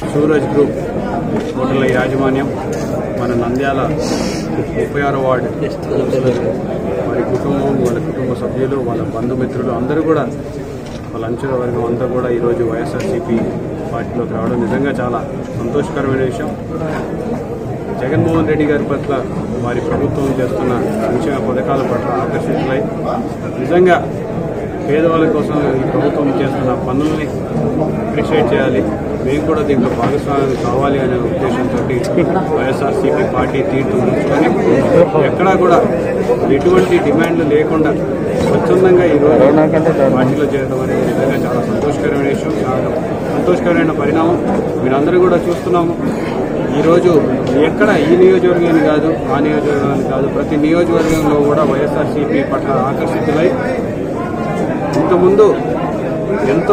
Suraj group హోటళ్ల యాజమాన్యం మన నంద్యాల ముప్పై ఆరో వార్డు కౌన్సిలర్ వారి కుటుంబం వాళ్ళ కుటుంబ సభ్యులు వాళ్ళ బంధుమిత్రులు అందరూ కూడా వాళ్ళ అంచుల వర్గం అంతా కూడా ఈరోజు వైఎస్ఆర్సీపీ పార్టీలోకి రావడం నిజంగా చాలా సంతోషకరమైన విషయం జగన్మోహన్ రెడ్డి గారి పట్ల వారి ప్రభుత్వం చేస్తున్న సంక్షేమ పథకాల పట్ల ఆకర్షితులై నిజంగా పేదవాళ్ళ కోసం ఈ ప్రభుత్వం చేస్తున్న పనుల్ని అప్రిషియేట్ చేయాలి మేము కూడా దీంట్లో భాగస్వామ్యం కావాలి అనే ఉద్దేశంతో వైఎస్ఆర్సీపీ పార్టీ తీర్పు ఉంచుకొని ఎక్కడా కూడా ఎటువంటి డిమాండ్లు లేకుండా స్వచ్ఛందంగా ఈరోజు పార్టీలో చేరడం అనేది నిజంగా చాలా సంతోషకరమైన విషయం చాలా సంతోషకరమైన పరిణామం మీరందరూ కూడా చూస్తున్నాము ఈరోజు ఎక్కడ ఈ నియోజకవర్గాన్ని కాదు ఆ నియోజకవర్గాన్ని కాదు ప్రతి నియోజకవర్గంలో కూడా వైఎస్ఆర్సీపీ పట్ల ఆకర్షితులై ఇంతకుముందు ఎంతో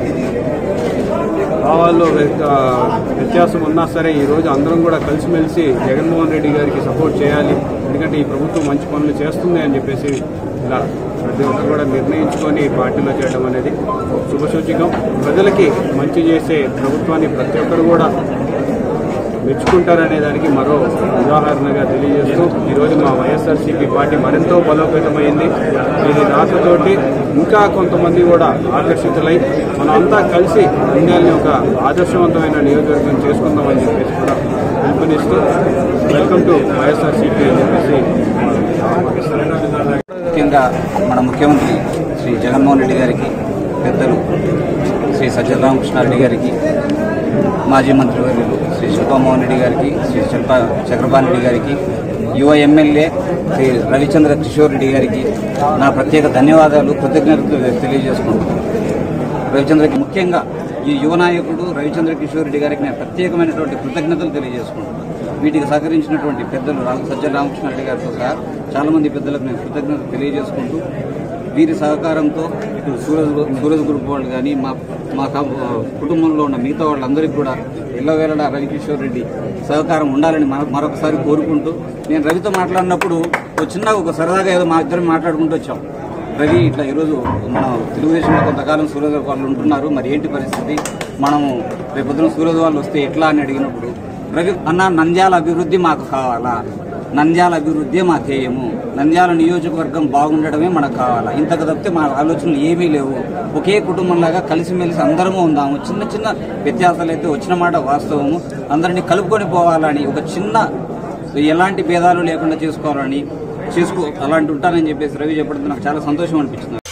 భావాల్లో వ్య- ఆ, వ్యత్యాసం ఉన్నా సరే ఈరోజు అందరం కూడా కలిసిమెలిసి జగన్మోహన్ రెడ్డి గారికి సపోర్ట్ చేయాలి ఎందుకంటే ఈ ప్రభుత్వం మంచి పనులు చేస్తుంది అని చెప్పేసి ఇలా ప్రతి ఒక్కరు కూడా నిర్ణయించుకొని ఈ పార్టీలో చేయడం అనేది శుభసూచకం ప్రజలకి మంచి చేసే ప్రభుత్వాన్ని ప్రతి ఒక్కరు కూడా మెచ్చుకుంటారనే దానికి మరో ఉదాహరణగా తెలియజేస్తూ ఈరోజు మా వైఎస్ఆర్సీపీ పార్టీ మరెంతో బలోపేతమైంది దీని రాకతోటి ఇంకా కొంతమంది కూడా ఆకర్షితులై మనమంతా కలిసి ఇండియాని ఒక ఆదర్శవంతమైన నియోజకవర్గం చేసుకుందామని చెప్పేసి కూడా పిలుపునిస్తూ వెల్కమ్ టు వైఎస్ఆర్సీపీ అని చెప్పేసి ముఖ్యంగా మన ముఖ్యమంత్రి శ్రీ జగన్మోహన్ రెడ్డి గారికి పెద్దలు శ్రీ సజ్జల రామకృష్ణారెడ్డి గారికి మాజీ మంత్రివర్యులు శ్రీ శిల్పామోహన్ రెడ్డి గారికి శ్రీ శిల్ప చక్రపాణి రెడ్డి గారికి యువ ఎమ్మెల్యే శ్రీ రవిచంద్ర కిషోర్ రెడ్డి గారికి నా ప్రత్యేక ధన్యవాదాలు కృతజ్ఞతలు తెలియజేసుకుంటున్నాను రవిచంద్రకి ముఖ్యంగా ఈ యువ నాయకుడు రవిచంద్ర కిషోర్ రెడ్డి గారికి నేను ప్రత్యేకమైనటువంటి కృతజ్ఞతలు తెలియజేసుకుంటున్నాను వీటికి సహకరించినటువంటి పెద్దలు రా- సజ్జల రామకృష్ణారెడ్డి గారితో సహా చాలా మంది పెద్దలకు నేను కృతజ్ఞతలు తెలియజేసుకుంటూ వీరి సహకారంతో ఇటు సూరజ్ సూరజ్ గ్రూప్ వాళ్ళు కానీ మా మా కా- కుటుంబంలో ఉన్న మిగతా వాళ్ళందరికీ కూడా ఇళ్ళవేళ రవికిషోర్ రెడ్డి సహకారం ఉండాలని మరొ- మరొకసారి కోరుకుంటూ నేను రవితో మాట్లాడినప్పుడు ఒక చిన్న ఒక సరదాగా ఏదో మా ఇద్దరం మాట్లాడుకుంటూ వచ్చాం రవి ఇట్లా ఈరోజు మన తెలుగుదేశంలో కొంతకాలం సూరజ్ వాళ్ళు ఉంటున్నారు మరి ఏంటి పరిస్థితి మనము రేపొద్దున సూరజ్ వాళ్ళు వస్తే ఎట్లా అని అడిగినప్పుడు రవి అన్న నంద్యాల అభివృద్ధి మాకు కావాలా నంద్యాల అభివృద్ధి మా ధ్యేయము నంద్యాల నియోజకవర్గం బాగుండడమే మనకు కావాలా ఇంతకు తప్పితే మా ఆలోచనలు ఏమీ లేవు ఒకే కుటుంబంలాగా కలిసిమెలిసి అందరము ఉందాము చిన్న చిన్న వ్యత్యాసాలు అయితే వచ్చిన మాట వాస్తవము అందరినీ కలుపుకొని పోవాలని ఒక చిన్న ఎలాంటి భేదాలు లేకుండా చేసుకోవాలని చేసుకో అలాంటి ఉంటానని చెప్పేసి రవి చెప్పడంతో నాకు చాలా సంతోషం అనిపించింది